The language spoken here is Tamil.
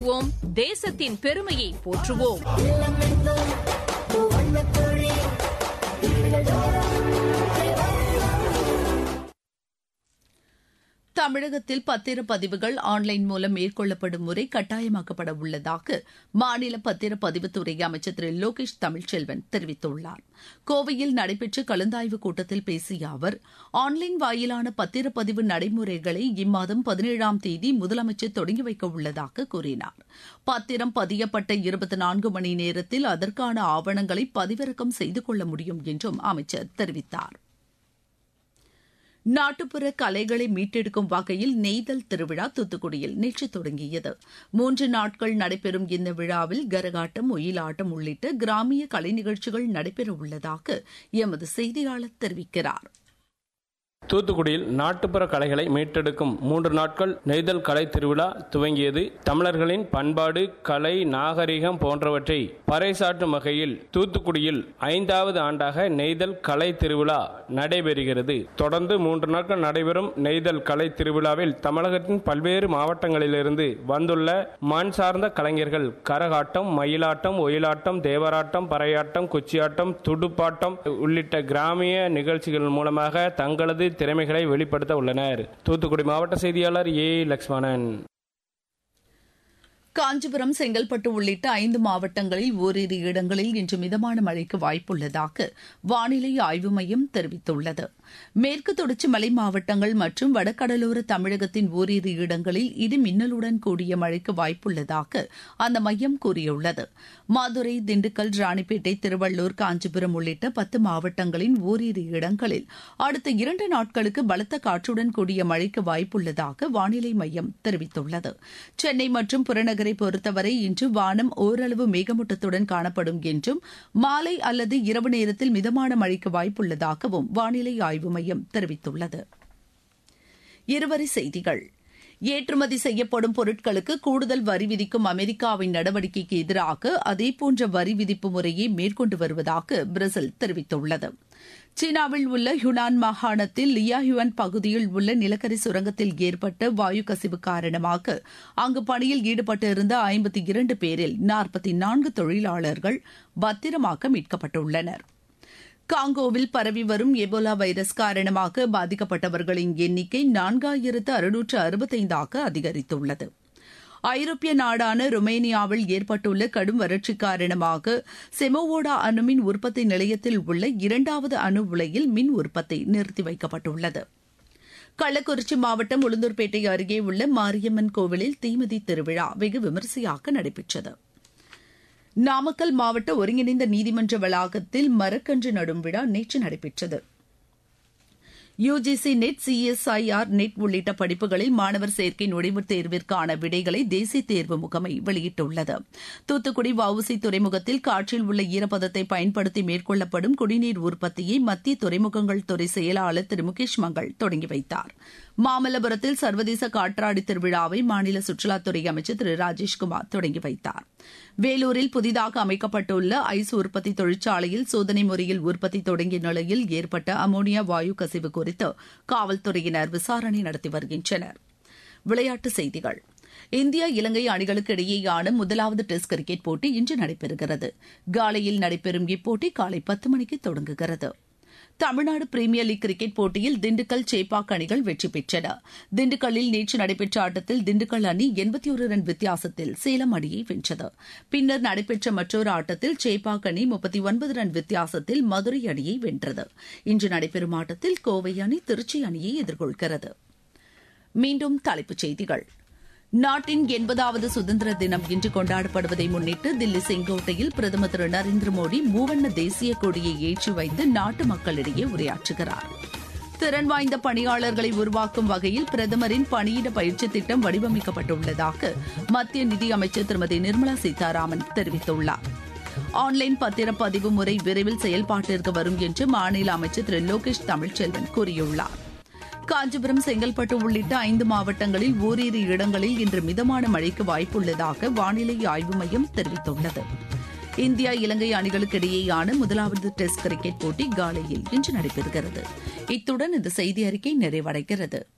வளர்ப்போம் தேசத்தின் பெருமையை போற்றுவோம் தமிழகத்தில் பத்திரப்பதிவுகள் ஆன்லைன் மூலம் மேற்கொள்ளப்படும் முறை கட்டாயமாக்கப்பட உள்ளதாக மாநில பத்திரப்பதிவுத்துறை அமைச்சர் திரு லோகேஷ் தமிழ்ச்செல்வன் தெரிவித்துள்ளார் கோவையில் நடைபெற்ற கலந்தாய்வு கூட்டத்தில் பேசிய அவர் ஆன்லைன் வாயிலான பத்திரப்பதிவு நடைமுறைகளை இம்மாதம் பதினேழாம் தேதி முதலமைச்சர் தொடங்கி வைக்க உள்ளதாக கூறினார் பத்திரம் பதியப்பட்ட இருபத்தி நான்கு மணி நேரத்தில் அதற்கான ஆவணங்களை பதிவிறக்கம் செய்து கொள்ள முடியும் என்றும் அமைச்சர் தெரிவித்தார் நாட்டுப்புற கலைகளை மீட்டெடுக்கும் வகையில் நெய்தல் திருவிழா தூத்துக்குடியில் நேற்று தொடங்கியது மூன்று நாட்கள் நடைபெறும் இந்த விழாவில் கரகாட்டம் ஒயிலாட்டம் உள்ளிட்ட கிராமிய கலை நிகழ்ச்சிகள் நடைபெறவுள்ளதாக எமது செய்தியாளர் தெரிவிக்கிறார் தூத்துக்குடியில் நாட்டுப்புற கலைகளை மீட்டெடுக்கும் மூன்று நாட்கள் நெய்தல் கலை திருவிழா துவங்கியது தமிழர்களின் பண்பாடு கலை நாகரிகம் போன்றவற்றை பறைசாற்றும் வகையில் தூத்துக்குடியில் ஐந்தாவது ஆண்டாக நெய்தல் கலை திருவிழா நடைபெறுகிறது தொடர்ந்து மூன்று நாட்கள் நடைபெறும் நெய்தல் கலை திருவிழாவில் தமிழகத்தின் பல்வேறு மாவட்டங்களிலிருந்து வந்துள்ள மண் சார்ந்த கலைஞர்கள் கரகாட்டம் மயிலாட்டம் ஒயிலாட்டம் தேவராட்டம் பறையாட்டம் குச்சியாட்டம் துடுப்பாட்டம் உள்ளிட்ட கிராமிய நிகழ்ச்சிகள் மூலமாக தங்களது திறமைகளை வெளிப்படுத்த உள்ளனர் தூத்துக்குடி மாவட்ட செய்தியாளர் ஏ லக்ஷ்மணன் காஞ்சிபுரம் செங்கல்பட்டு உள்ளிட்ட ஐந்து மாவட்டங்களில் ஓரிரு இடங்களில் இன்று மிதமான மழைக்கு வாய்ப்புள்ளதாக வானிலை ஆய்வு மையம் தெரிவித்துள்ளது மேற்கு தொடர்ச்சி மலை மாவட்டங்கள் மற்றும் வடகடலோர தமிழகத்தின் ஓரிரு இடங்களில் இடி மின்னலுடன் கூடிய மழைக்கு வாய்ப்புள்ளதாக அந்த மையம் கூறியுள்ளது மதுரை திண்டுக்கல் ராணிப்பேட்டை திருவள்ளூர் காஞ்சிபுரம் உள்ளிட்ட பத்து மாவட்டங்களின் ஓரிரு இடங்களில் அடுத்த இரண்டு நாட்களுக்கு பலத்த காற்றுடன் கூடிய மழைக்கு வாய்ப்புள்ளதாக வானிலை மையம் தெரிவித்துள்ளது சென்னை மற்றும் புறநகரை பொறுத்தவரை இன்று வானம் ஓரளவு மேகமூட்டத்துடன் காணப்படும் என்றும் மாலை அல்லது இரவு நேரத்தில் மிதமான மழைக்கு வாய்ப்புள்ளதாகவும் வானிலை ஆய்வு மையம் தெரிவித்துள்ளது இருவரி செய்திகள் ஏற்றுமதி செய்யப்படும் பொருட்களுக்கு கூடுதல் வரி விதிக்கும் அமெரிக்காவின் நடவடிக்கைக்கு எதிராக அதேபோன்ற வரி விதிப்பு முறையை மேற்கொண்டு வருவதாக பிரேசில் தெரிவித்துள்ளது சீனாவில் உள்ள ஹுனான் மாகாணத்தில் லியாஹுவான் பகுதியில் உள்ள நிலக்கரி சுரங்கத்தில் ஏற்பட்ட வாயு கசிவு காரணமாக அங்கு பணியில் ஈடுபட்டிருந்த ஐம்பத்தி இரண்டு பேரில் நாற்பத்தி நான்கு தொழிலாளர்கள் பத்திரமாக மீட்கப்பட்டுள்ளனர் காங்கோவில் பரவி வரும் எபோலா வைரஸ் காரணமாக பாதிக்கப்பட்டவர்களின் எண்ணிக்கை நான்காயிரத்து அறுநூற்று அறுபத்தைந்தாக அதிகரித்துள்ளது ஐரோப்பிய நாடான ருமேனியாவில் ஏற்பட்டுள்ள கடும் வறட்சி காரணமாக செமோவோடா அணுமின் உற்பத்தி நிலையத்தில் உள்ள இரண்டாவது அணு உலையில் மின் உற்பத்தி நிறுத்தி வைக்கப்பட்டுள்ளது கள்ளக்குறிச்சி மாவட்டம் உளுந்தூர்பேட்டை அருகே உள்ள மாரியம்மன் கோவிலில் தீமிதி திருவிழா வெகு விமரிசையாக நடைபெற்றது நாமக்கல் மாவட்ட ஒருங்கிணைந்த நீதிமன்ற வளாகத்தில் மரக்கன்று நடும் விழா நேற்று நடைபெற்றது யுஜிசி நெட் சிஎஸ்ஐஆர் நெட் உள்ளிட்ட படிப்புகளில் மாணவர் சேர்க்கை நுழைவுத் தேர்விற்கான விடைகளை தேசிய தேர்வு முகமை வெளியிட்டுள்ளது தூத்துக்குடி வவுசி துறைமுகத்தில் காற்றில் உள்ள ஈரப்பதத்தை பயன்படுத்தி மேற்கொள்ளப்படும் குடிநீர் உற்பத்தியை மத்திய துறைமுகங்கள் துறை செயலாளர் திரு முகேஷ் மங்கள் தொடங்கி வைத்தார் மாமல்லபுரத்தில் சர்வதேச காற்றாடி திருவிழாவை மாநில சுற்றுலாத்துறை அமைச்சர் திரு ராஜேஷ்குமார் தொடங்கி வைத்தார் வேலூரில் புதிதாக அமைக்கப்பட்டுள்ள ஐஸ் உற்பத்தி தொழிற்சாலையில் சோதனை முறையில் உற்பத்தி தொடங்கிய நிலையில் ஏற்பட்ட அமோனியா வாயு கசிவு குறித்து காவல்துறையினர் விசாரணை நடத்தி வருகின்றனர் விளையாட்டுச் செய்திகள் இந்தியா இலங்கை அணிகளுக்கு இடையேயான முதலாவது டெஸ்ட் கிரிக்கெட் போட்டி இன்று நடைபெறுகிறது காலையில் நடைபெறும் இப்போட்டி காலை பத்து மணிக்கு தொடங்குகிறது தமிழ்நாடு பிரீமியர் லீக் கிரிக்கெட் போட்டியில் திண்டுக்கல் சேப்பாக் அணிகள் வெற்றி பெற்றன திண்டுக்கல்லில் நேற்று நடைபெற்ற ஆட்டத்தில் திண்டுக்கல் அணி எண்பத்தி ஒரு ரன் வித்தியாசத்தில் சேலம் அணியை வென்றது பின்னர் நடைபெற்ற மற்றொரு ஆட்டத்தில் சேப்பாக் அணி முப்பத்தி ஒன்பது ரன் வித்தியாசத்தில் மதுரை அணியை வென்றது இன்று நடைபெறும் ஆட்டத்தில் கோவை அணி திருச்சி அணியை எதிர்கொள்கிறது மீண்டும் தலைப்புச் செய்திகள் நாட்டின் எண்பதாவது சுதந்திர தினம் இன்று கொண்டாடப்படுவதை முன்னிட்டு தில்லி செங்கோட்டையில் பிரதமர் திரு நரேந்திர மோடி மூவண்ண தேசிய கொடியை ஏற்றி வைத்து நாட்டு மக்களிடையே உரையாற்றுகிறார் திறன் வாய்ந்த பணியாளர்களை உருவாக்கும் வகையில் பிரதமரின் பணியிட பயிற்சி திட்டம் வடிவமைக்கப்பட்டுள்ளதாக மத்திய நிதியமைச்சர் திருமதி நிர்மலா சீதாராமன் தெரிவித்துள்ளார் ஆன்லைன் பத்திரப்பதிவு முறை விரைவில் செயல்பாட்டிற்கு வரும் என்று மாநில அமைச்சர் திரு லோகேஷ் தமிழ்ச்செல்வன் கூறியுள்ளார் காஞ்சிபுரம் செங்கல்பட்டு உள்ளிட்ட ஐந்து மாவட்டங்களில் ஓரிரு இடங்களில் இன்று மிதமான மழைக்கு வாய்ப்புள்ளதாக வானிலை ஆய்வு மையம் தெரிவித்துள்ளது இந்தியா இலங்கை அணிகளுக்கு இடையேயான முதலாவது டெஸ்ட் கிரிக்கெட் போட்டி காலையில் இன்று நடைபெறுகிறது இத்துடன் இந்த செய்தி அறிக்கை நிறைவடைகிறது